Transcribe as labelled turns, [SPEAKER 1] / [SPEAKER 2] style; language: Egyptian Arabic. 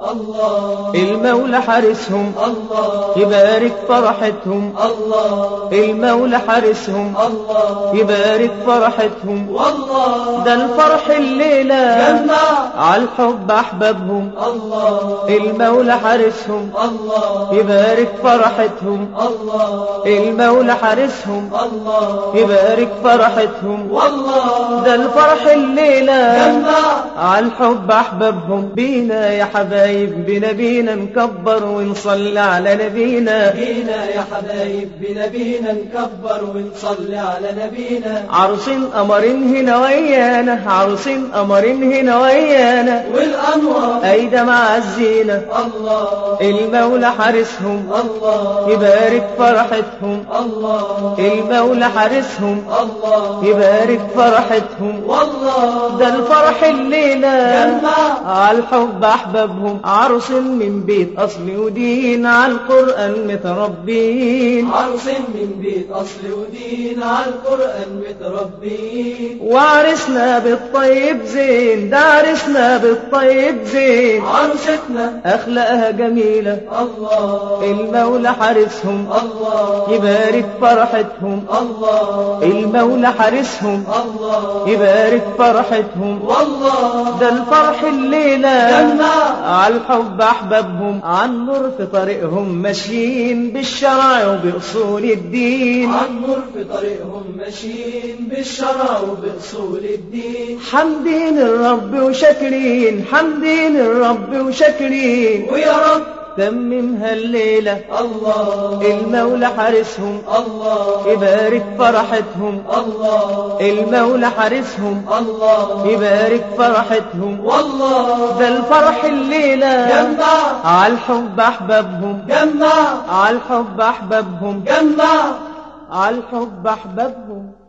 [SPEAKER 1] الله
[SPEAKER 2] المولى حارسهم
[SPEAKER 1] الله
[SPEAKER 2] يبارك فرحتهم
[SPEAKER 1] الله
[SPEAKER 2] المولى حارسهم
[SPEAKER 1] الله
[SPEAKER 2] يبارك فرحتهم
[SPEAKER 1] والله
[SPEAKER 2] ده الفرح الليلة
[SPEAKER 1] جمع
[SPEAKER 2] على الحب أحبابهم
[SPEAKER 1] الله
[SPEAKER 2] المولى حارسهم
[SPEAKER 1] الله
[SPEAKER 2] يبارك فرحتهم
[SPEAKER 1] الله
[SPEAKER 2] المولى حارسهم
[SPEAKER 1] الله
[SPEAKER 2] يبارك فرحتهم
[SPEAKER 1] والله
[SPEAKER 2] ده الفرح الليلة
[SPEAKER 1] جمع
[SPEAKER 2] على الحب أحبابهم بينا يا حبايب بنا بينا نكبر ونصلي على نبينا
[SPEAKER 1] بينا يا حبايب بنبينا نكبر ونصلي على نبينا
[SPEAKER 2] عروسين قمرين هنا ويانا عروسين قمرين هنا ويانا
[SPEAKER 1] والأنوار
[SPEAKER 2] أيدا مع الزينة
[SPEAKER 1] الله
[SPEAKER 2] المولى حارسهم
[SPEAKER 1] الله
[SPEAKER 2] يبارك فرحتهم
[SPEAKER 1] الله
[SPEAKER 2] المولى حارسهم
[SPEAKER 1] الله
[SPEAKER 2] يبارك فرحتهم
[SPEAKER 1] والله
[SPEAKER 2] ده الفرح الليلة
[SPEAKER 1] جمع
[SPEAKER 2] على الحب أحبابهم عروس من بيت أصل ودين على القرآن متربين
[SPEAKER 1] عروس من بيت أصل ودين على القرآن متربين
[SPEAKER 2] وعرسنا بالطيب زين ده عرسنا بالطيب زين
[SPEAKER 1] عروستنا
[SPEAKER 2] أخلاقها جميلة
[SPEAKER 1] الله
[SPEAKER 2] المولى حارسهم
[SPEAKER 1] الله
[SPEAKER 2] يبارك فرحتهم
[SPEAKER 1] الله
[SPEAKER 2] المولى حارسهم
[SPEAKER 1] الله
[SPEAKER 2] يبارك فرحتهم
[SPEAKER 1] والله
[SPEAKER 2] ده الفرح الليلة
[SPEAKER 1] جمع
[SPEAKER 2] على الحب أحبابهم عن نور في طريقهم ماشيين بالشرع وبأصول الدين
[SPEAKER 1] عمر في طريقهم ماشيين بالشرع وبأصول الدين
[SPEAKER 2] حمدين الرب وشاكرين حمدين الرب وشاكرين
[SPEAKER 1] ويا رب
[SPEAKER 2] تممها الليلة
[SPEAKER 1] الله
[SPEAKER 2] المولى حارسهم
[SPEAKER 1] الله
[SPEAKER 2] يبارك فرحتهم
[SPEAKER 1] الله
[SPEAKER 2] المولى حارسهم
[SPEAKER 1] الله
[SPEAKER 2] يبارك فرحتهم
[SPEAKER 1] والله
[SPEAKER 2] ده الفرح الليلة
[SPEAKER 1] جمع
[SPEAKER 2] على الحب أحبابهم
[SPEAKER 1] جمع
[SPEAKER 2] على الحب أحبابهم
[SPEAKER 1] جمع
[SPEAKER 2] على الحب أحبابهم